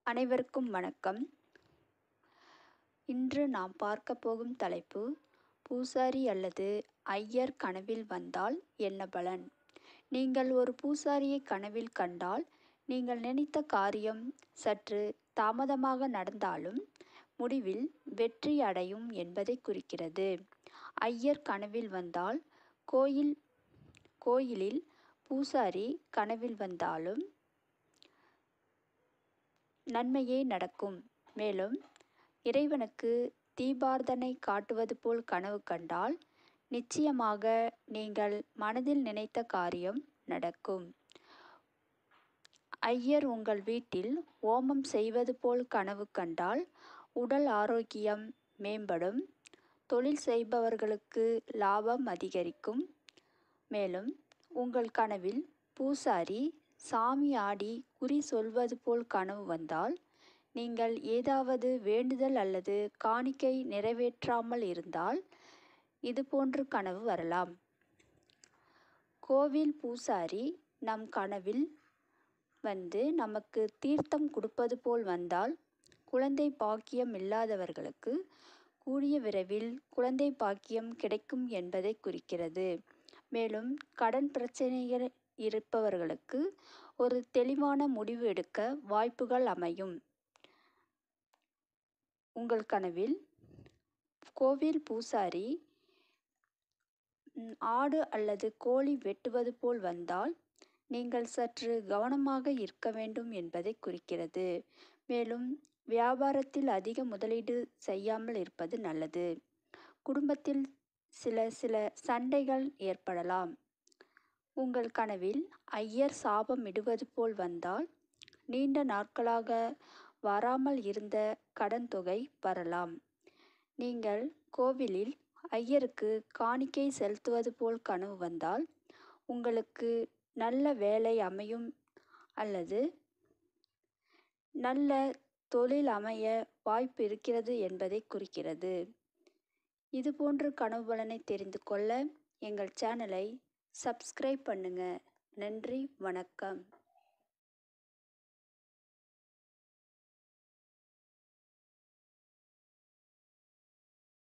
அனைவருக்கும் வணக்கம் இன்று நாம் பார்க்க போகும் தலைப்பு பூசாரி அல்லது ஐயர் கனவில் வந்தால் என்ன பலன் நீங்கள் ஒரு பூசாரியை கனவில் கண்டால் நீங்கள் நினைத்த காரியம் சற்று தாமதமாக நடந்தாலும் முடிவில் வெற்றி அடையும் என்பதை குறிக்கிறது ஐயர் கனவில் வந்தால் கோயில் கோயிலில் பூசாரி கனவில் வந்தாலும் நன்மையே நடக்கும் மேலும் இறைவனுக்கு தீபார்த்தனை காட்டுவது போல் கனவு கண்டால் நிச்சயமாக நீங்கள் மனதில் நினைத்த காரியம் நடக்கும் ஐயர் உங்கள் வீட்டில் ஓமம் செய்வது போல் கனவு கண்டால் உடல் ஆரோக்கியம் மேம்படும் தொழில் செய்பவர்களுக்கு லாபம் அதிகரிக்கும் மேலும் உங்கள் கனவில் பூசாரி சாமி ஆடி குறி சொல்வது போல் கனவு வந்தால் நீங்கள் ஏதாவது வேண்டுதல் அல்லது காணிக்கை நிறைவேற்றாமல் இருந்தால் இதுபோன்று கனவு வரலாம் கோவில் பூசாரி நம் கனவில் வந்து நமக்கு தீர்த்தம் கொடுப்பது போல் வந்தால் குழந்தை பாக்கியம் இல்லாதவர்களுக்கு கூடிய விரைவில் குழந்தை பாக்கியம் கிடைக்கும் என்பதை குறிக்கிறது மேலும் கடன் பிரச்சனைகள் இருப்பவர்களுக்கு ஒரு தெளிவான முடிவு எடுக்க வாய்ப்புகள் அமையும் உங்கள் கனவில் கோவில் பூசாரி ஆடு அல்லது கோழி வெட்டுவது போல் வந்தால் நீங்கள் சற்று கவனமாக இருக்க வேண்டும் என்பதை குறிக்கிறது மேலும் வியாபாரத்தில் அதிக முதலீடு செய்யாமல் இருப்பது நல்லது குடும்பத்தில் சில சில சண்டைகள் ஏற்படலாம் உங்கள் கனவில் ஐயர் சாபம் இடுவது போல் வந்தால் நீண்ட நாட்களாக வராமல் இருந்த கடன் தொகை வரலாம் நீங்கள் கோவிலில் ஐயருக்கு காணிக்கை செலுத்துவது போல் கனவு வந்தால் உங்களுக்கு நல்ல வேலை அமையும் அல்லது நல்ல தொழில் அமைய வாய்ப்பு இருக்கிறது என்பதை குறிக்கிறது இதுபோன்று கனவு பலனை தெரிந்து கொள்ள எங்கள் சேனலை சப்ஸ்கிரைப் பண்ணுங்க நன்றி வணக்கம்